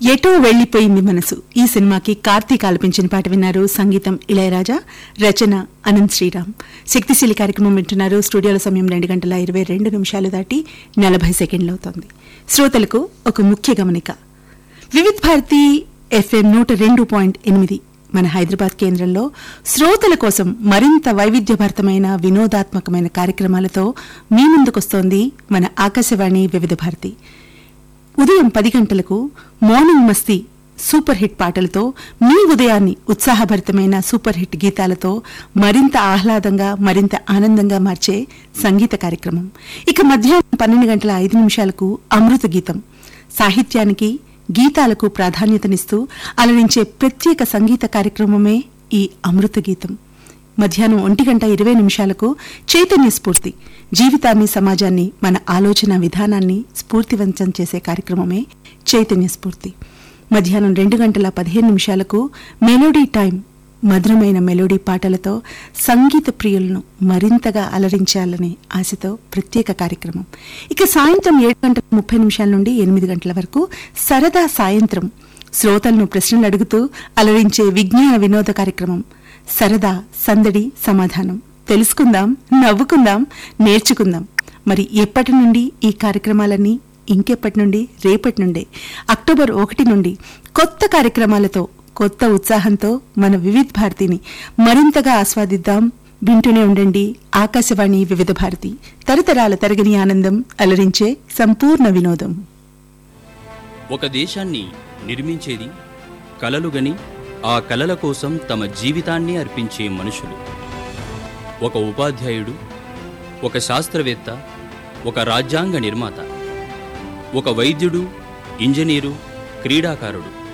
ఎటో వెళ్లిపోయింది మనసు ఈ సినిమాకి కార్తీక్ ఆలపించిన పాట విన్నారు సంగీతం ఇళయరాజా రచన అనంత్ శ్రీరామ్ శక్తిశీలి కార్యక్రమం వింటున్నారు స్టూడియోల సమయం రెండు గంటల ఇరవై రెండు నిమిషాలు దాటి నలభై సెకండ్లు అవుతోంది శ్రోతలకు ఒక ముఖ్య గమనిక వివిధ్ భారతి ఎఫ్ఎం నూట రెండు పాయింట్ ఎనిమిది మన హైదరాబాద్ కేంద్రంలో శ్రోతల కోసం మరింత వైవిధ్యభరితమైన వినోదాత్మకమైన కార్యక్రమాలతో మీ ముందుకొస్తోంది మన ఆకాశవాణి వివిధ భారతి ఉదయం పది గంటలకు మార్నింగ్ మస్తీ సూపర్ హిట్ పాటలతో మీ ఉదయాన్ని ఉత్సాహభరితమైన సూపర్ హిట్ గీతాలతో మరింత ఆహ్లాదంగా మరింత ఆనందంగా మార్చే సంగీత కార్యక్రమం ఇక మధ్యాహ్నం పన్నెండు గంటల ఐదు నిమిషాలకు అమృత గీతం సాహిత్యానికి గీతాలకు ప్రాధాన్యతనిస్తూ అలరించే ప్రత్యేక సంగీత కార్యక్రమమే ఈ అమృత గీతం మధ్యాహ్నం ఒంటి గంట ఇరవై నిమిషాలకు చైతన్య స్ఫూర్తి జీవితాన్ని సమాజాన్ని మన ఆలోచన విధానాన్ని స్ఫూర్తివంతం చేసే కార్యక్రమమే చైతన్య స్ఫూర్తి మధ్యాహ్నం రెండు గంటల పదిహేను నిమిషాలకు మెలోడీ టైం మధురమైన మెలోడీ పాటలతో సంగీత ప్రియులను మరింతగా అలరించాలనే ఆశతో ప్రత్యేక కార్యక్రమం ఇక సాయంత్రం ఏడు గంటల ముప్పై నిమిషాల నుండి ఎనిమిది గంటల వరకు సరదా సాయంత్రం శ్రోతలను ప్రశ్నలు అడుగుతూ అలరించే విజ్ఞాన వినోద కార్యక్రమం సరదా సందడి సమాధానం తెలుసుకుందాం నవ్వుకుందాం నేర్చుకుందాం మరి ఎప్పటి నుండి ఈ కార్యక్రమాలన్నీ ఇంకెప్పటి నుండి రేపటి నుండే అక్టోబర్ ఒకటి నుండి కొత్త కార్యక్రమాలతో కొత్త ఉత్సాహంతో మన వివిధ భారతిని మరింతగా ఆస్వాదిద్దాం వింటూనే ఉండండి ఆకాశవాణి వివిధ భారతి తరతరాల తరగని ఆనందం అలరించే సంపూర్ణ వినోదం ఒక దేశాన్ని నిర్మించేది కలలుగని ఆ కలల కోసం తమ జీవితాన్ని అర్పించే మనుషులు ఒక ఉపాధ్యాయుడు ఒక శాస్త్రవేత్త ఒక రాజ్యాంగ నిర్మాత ఒక వైద్యుడు ఇంజనీరు క్రీడాకారుడు